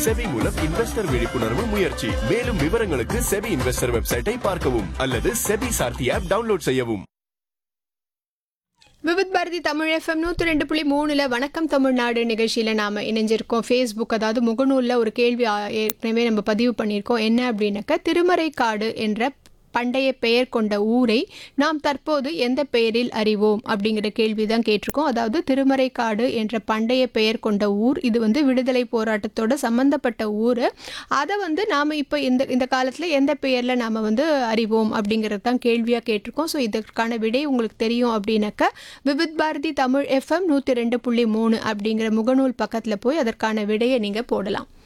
SEBI மூலம் investor விழிப்புணர்வு முயற்சி மேலும் விவரங்களுக்கு செபி இன்வெஸ்டர் வெப்சைட்டை பார்க்கவும் அல்லது செபி சார்த்தி ஆப் டவுன்லோட் செய்யவும் விவித் பாரதி தமிழ் எஃப்எம் நூற்றி ரெண்டு புள்ளி மூணுல வணக்கம் தமிழ்நாடு நிகழ்ச்சியில் நாம் இணைஞ்சிருக்கோம் ஃபேஸ்புக் அதாவது முகநூலில் ஒரு கேள்வி ஆ, ஏற்கனவே நம்ம பதிவு பண்ணியிருக்கோம் என்ன அப்படின்னாக்கா திருமறைக்காடு என்ற பண்டைய பெயர் கொண்ட ஊரை நாம் தற்போது எந்த பெயரில் அறிவோம் அப்படிங்கிற கேள்வி தான் கேட்டிருக்கோம் அதாவது திருமறைக்காடு என்ற பண்டைய பெயர் கொண்ட ஊர் இது வந்து விடுதலை போராட்டத்தோட சம்பந்தப்பட்ட ஊர் அதை வந்து நாம் இப்போ இந்த இந்த காலத்தில் எந்த பெயரில் நாம் வந்து அறிவோம் அப்படிங்கிறது தான் கேள்வியாக கேட்டிருக்கோம் ஸோ இதற்கான விடை உங்களுக்கு தெரியும் அப்படின்னாக்கா விவித் பாரதி தமிழ் எஃப்எம் நூற்றி ரெண்டு புள்ளி மூணு அப்படிங்கிற முகநூல் பக்கத்தில் போய் அதற்கான விடையை நீங்கள் போடலாம்